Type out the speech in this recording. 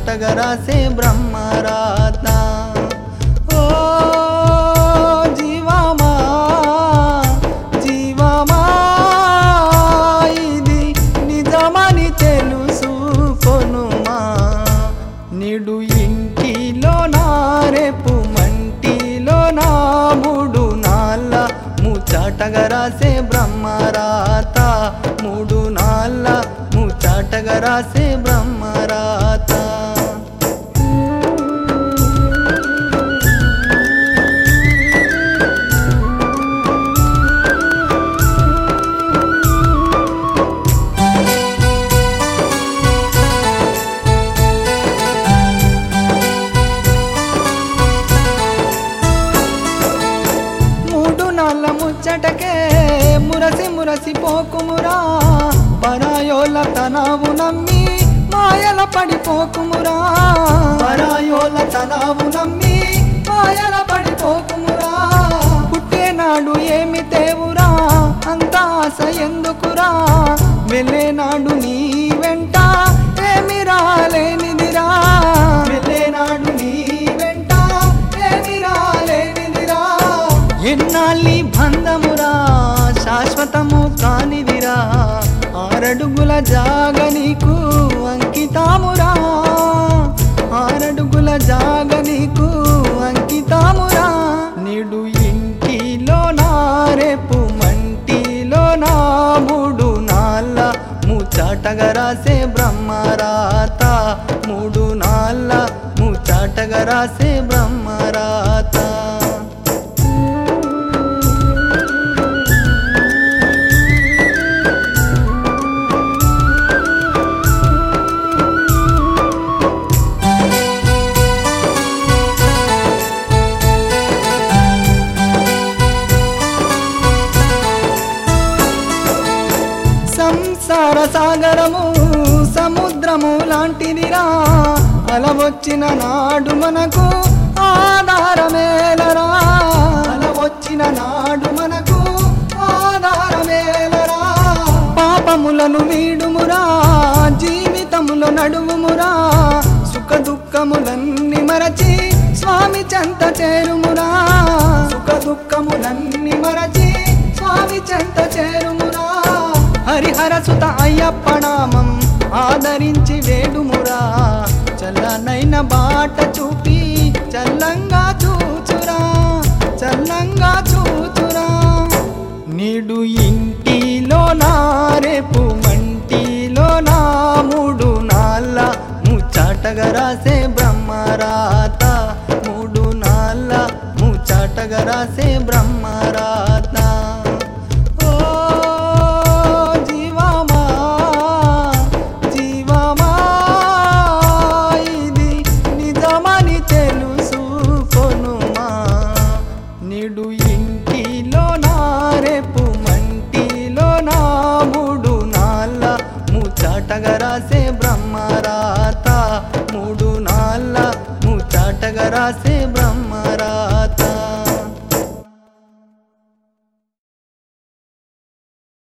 ముచ్చటగా రాసే బ్రహ్మరాత ఓ జీవమా జీవమా ఇది నిజమని తెలుసు కొనుమా నిడు ఇంటిలో నా రేపు మంటిలో నా మూడు నాళ్ళ ముచ్చటగా రాసే బ్రహ్మరాత మూడు నాళ్ళ ముచ్చటగా రాసే బ్రహ్మరాత మూడు నాళ్ళ ముచ్చటకే మురసి మురసి పోకుమురా పరాయోల తనావు నమ్మి మాయల పడిపోకుమురా పరాయోల తనావు నమ్మి మాయల పడిపోకుమురా పుట్టేనాడు ఏమి తేవురా అంత ఆశ ఎందుకురా వెళ్ళేనాడు నీ వెంట ఏమి రాలేనిదిరా వెళ్ళేనాడు నీ వెంట ఏమి రాలేనిదిరా ఎన్నాళ్ళి బంధమురా శాశ్వతము కానిదిరా ఆరడుగుల జాగ నీకు అంకితామురా ఆరడుగుల జాగ నీకు అంకితామురా నిడు ఇంటిలో నా రేపు మంటిలో నా మూడు నాళ్ళ ముచ్చటగా రాసే బ్రహ్మరాత మూడు నాళ్ళ ముచ్చటగా రాసే బ్రహ్మరాత సంసార సాగరము సముద్రము లాంటిదిరా అలవొచ్చిన నాడు మనకు ఆధారమేలరా అలవొచ్చిన నాడు మనకు ఆధారమేలరా పాపములను వీడుమురా జీవితములో నడువుమురా సుఖ దుఃఖములన్నీ మరచి స్వామి చెంత చేరుమురా సుఖ దుఃఖములన్నీ మరచి స్వామి చెంత చేరుమురా హరిహర సుత అయ్యప్ప నామం ఆదరించి వేడుమురా చల్లనైన బాట చూపి చల్లంగా చూచురా చల్లంగా చూచురా నిడు ఇంటిలో నా రేపు మంటిలో నా మూడు నాళ్ళ ముచ్చటగా రాసే బ్రహ్మరాత మూడు నాళ్ళ ముచ్చటగా రాసే బ్రహ్మరాత ఓ జీవమా జీవమా ఇది నిజమని తెలుసు కొనుమా నిడు ఇంటిలో నా రేపు మంటిలో నా మూడు నాళ్ళ ముచ్చటగా రాసే బ్రహ్మరాత మూడు నాళ్ళ ముచ్చటగా రాసే బ్రహ్మ